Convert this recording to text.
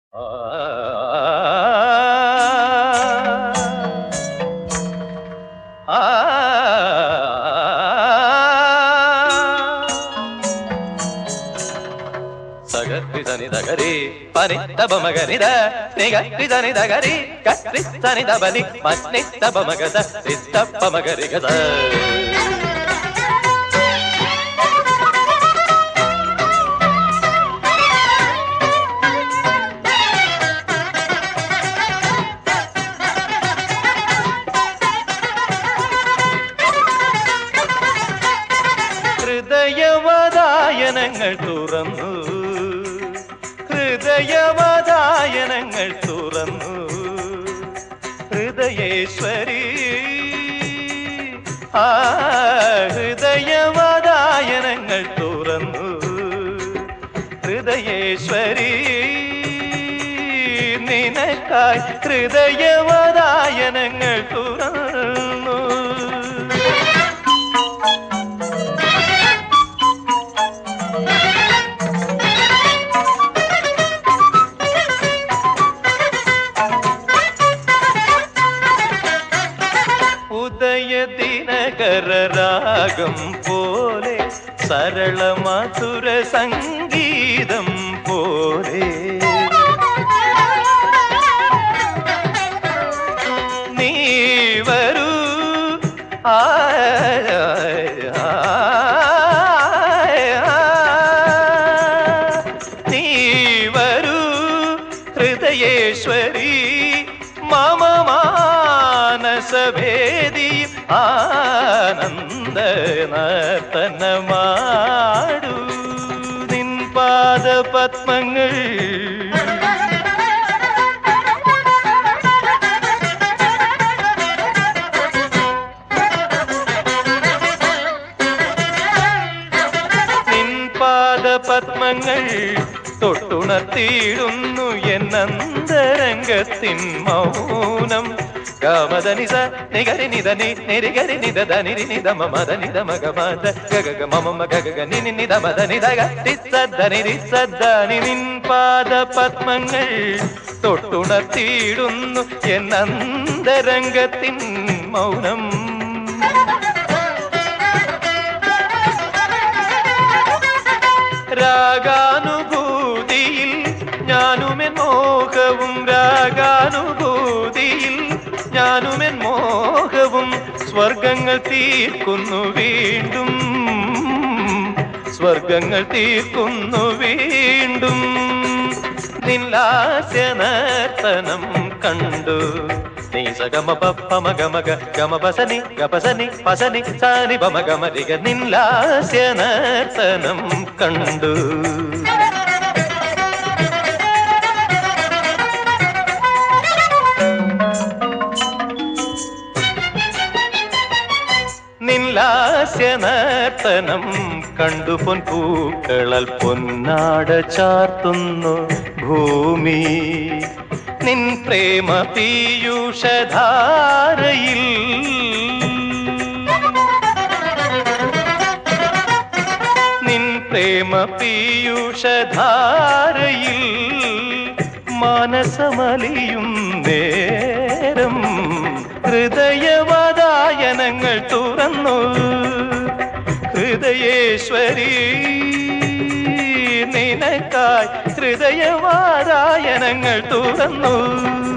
సగరి దగరి పని తబ మగరిద నిగరి దని దగరి కరి సని దబని మని తబ మగద తప్ప మగరి గద ഹൃദയവദായനങ്ങൾ തുറന്നു ഹൃദയവദായനങ്ങൾ തുറന്നു ഹൃദയേശ്വരി ആ ഹൃദയവദായനങ്ങൾ തുറന്നു ഹൃദയേശ്വരി നിനക്കായി ഹൃദയവദായനങ്ങൾ തുറന്നു ഉദയ ദിനകര രാഗം പോലെ സരള മധുര സംഗീതം പോലെ നീ വരൂ ആ നീ വരൂ ഹൃദയേശ്വരി മമ മാനസഭേദി ആനന്ദ നർത്തനമാടൂ നിൻ പാദ പത്മങ്ങൾ നിൻ പാദ പത്മങ്ങൾ തൊട്ടുണർത്തിയിടുന്നു എന്നന്തരംഗത്തിൻ മൗനം ഗമദനിസ നിഗരി നിധനി നിരിഗരി നിധ നിരി നിധ മമദ നിധ മഗ മദ ഗഗ മമ ഗഗ നിനി നിധ മദ നിധ രിസദ്ദ നിരി സദ്ദനി നിൻ പാദ പത്മങ്ങൾ തൊട്ടുണർത്തിയിടുന്നു എന്നന്തരംഗത്തിൻ മൗനം രാഗാനുഭൂതിയിൽ ഞാനുമെൻ മോഹവും രാഗാനുഭൂതിയിൽ ഞാനുമെൻ മോഹവും സ്വർഗങ്ങൾ തീർക്കുന്നു വീണ്ടും സ്വർഗങ്ങൾ തീർക്കുന്നു വീണ്ടും നില്ലാസ്യനർത്തനം കണ്ടു നീ സഗമ പപ്പ മഗമഗ ഗമ പസനി ഗപസനി പസനി സാനി പമ ഗമരിക നില്ലാസ്യനർത്തനം കണ്ടു നില്ലാസ്യനർത്തനം കണ്ടു പൊൻപൂക്കളൽ പൊന്നാട ചാർത്തുന്നു ഭൂമി നിൻ പ്രേമ പീയൂഷധാരയിൽ നിൻ പ്രേമ പീയൂഷധാരയിൽ മാനസമലിയും നേരം ഹൃദയവാതായനങ്ങൾ തുറന്നു ഹൃദയേശ്വരി നിനക്കായി ഹൃദയവാതായനങ്ങൾ തുറന്നു